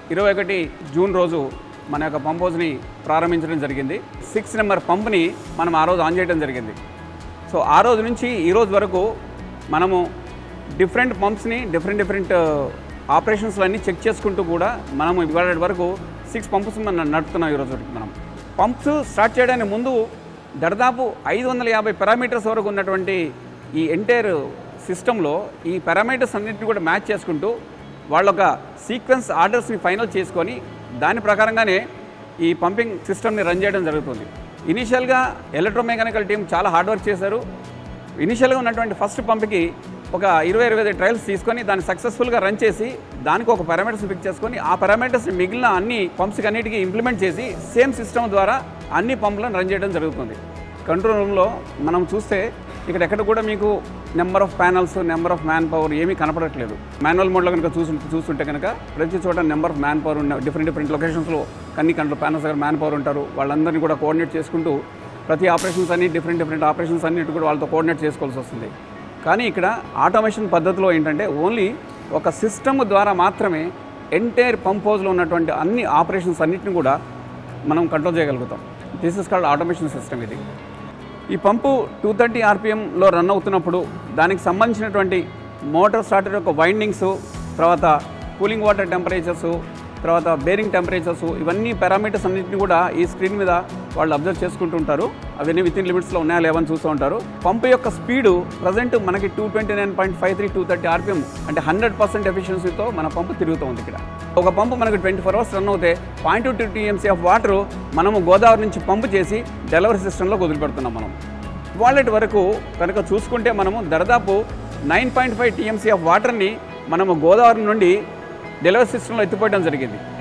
ఇరవై ఒకటి జూన్ రోజు మన యొక్క పంప్ హౌస్ని ప్రారంభించడం జరిగింది సిక్స్ నెంబర్ పంప్ని మనం ఆ రోజు ఆన్ చేయడం జరిగింది సో ఆ రోజు నుంచి ఈ రోజు వరకు మనము డిఫరెంట్ పంప్స్ని డిఫరెంట్ డిఫరెంట్ ఆపరేషన్స్లు అన్నీ చెక్ చేసుకుంటూ కూడా మనము ఇవాళ వరకు సిక్స్ పంప్స్ మనం నడుపుతున్నాం ఈరోజు వరకు మనం పంప్స్ స్టార్ట్ చేయడానికి ముందు దాదాపు ఐదు వందల యాభై పారామీటర్స్ వరకు ఉన్నటువంటి ఈ ఎంటైర్ సిస్టంలో ఈ పారామీటర్స్ అన్నింటిని కూడా మ్యాచ్ చేసుకుంటూ వాళ్ళ ఒక సీక్వెన్స్ ఆర్డర్స్ని ఫైనల్ చేసుకొని దాని ప్రకారంగానే ఈ పంపింగ్ సిస్టమ్ని రన్ చేయడం జరుగుతుంది ఇనీషియల్గా ఎలక్ట్రోమెకానికల్ టీం చాలా హార్డ్ వర్క్ చేశారు ఇనిషియల్గా ఉన్నటువంటి ఫస్ట్ పంప్కి ఒక ఇరవై ఇరవై ఐదు ట్రయల్స్ తీసుకొని దాన్ని సక్సెస్ఫుల్గా రన్ చేసి దానికి ఒక పారామీటర్స్ ఫిక్స్ చేసుకొని ఆ పారామీటర్స్ మిగిలిన అన్ని పంప్స్కి అన్నిటికీ ఇంప్లిమెంట్ చేసి సేమ్ సిస్టమ్ ద్వారా అన్ని పంపులను రన్ చేయడం జరుగుతుంది కంట్రోల్ రూమ్లో మనం చూస్తే ఇక్కడ ఎక్కడ కూడా మీకు number of panels number of manpower ఏమీ కనపడట్లేదు మాన్యువల్ మోడ్లో కనుక చూసు చూస్తుంటే కనుక ప్రతి చోట నెంబర్ ఆఫ్ మ్యాన్ పవర్ ఉన్న డిఫరెంట్ డిఫరెంట్ లొకేషన్స్లో అన్ని కంట్రోల్ ప్యానల్స్ దగ్గర మ్యాన్ పవర్ ఉంటారు వాళ్ళందరినీ కూడా కోఆర్డినేట్ చేసుకుంటూ ప్రతి ఆపరేషన్స్ అన్ని డిఫరెంట్ డిఫరెంట్ ఆపరేషన్స్ అన్నిటి కూడా వాళ్ళతో కోఆర్డినేట్ చేసుకోవాల్సి వస్తుంది కానీ ఇక్కడ ఆటోమేషన్ పద్ధతిలో ఏంటంటే ఓన్లీ ఒక సిస్టమ్ ద్వారా మాత్రమే ఎంటైర్ పంప్ హౌస్లో ఉన్నటువంటి అన్ని ఆపరేషన్స్ అన్నిటిని కూడా మనం కంట్రోల్ చేయగలుగుతాం this is called automation system ఇది ఈ పంపు టూ థర్టీ ఆర్పిఎంలో రన్ అవుతున్నప్పుడు దానికి సంబంధించినటువంటి మోటార్ స్టార్టర్ యొక్క వైండింగ్స్ తర్వాత కూలింగ్ వాటర్ టెంపరేచర్స్ తర్వాత బేరింగ్ టెంపరేచర్స్ ఇవన్నీ పారామీటర్స్ అన్నింటినీ కూడా ఈ స్క్రీన్ మీద వాళ్ళు అబ్జర్వ్ చేసుకుంటూ ఉంటారు అవన్నీ విత్ ఇన్ లిమిట్స్లో ఉన్నాయా లేవని చూస్తూ ఉంటారు పంపు యొక్క స్పీడు ప్రజెంట్ మనకి two twenty nine point five three two thirty RPM అంటే హండ్రెడ్ పర్సెంట్ ఎఫిషియన్సీతో మన పంపు తిరుగుతుంది ఇక్కడ ఒక పంపు మనకు ట్వంటీ ఫోర్ అవర్స్ రన్ అవుతే point two TMC of water మనము గోదావరి నుంచి పంపు చేసి డెలివరీ సిస్టంలో వదిలిపెడుతున్నాం మనం వాళ్ళటి వరకు కనుక చూసుకుంటే మనము దరిదాపు nine point five TMC of వాటర్ని మనము గోదావరి నుండి డెలివరీ సిస్టంలో ఎత్తిపోయడం జరిగింది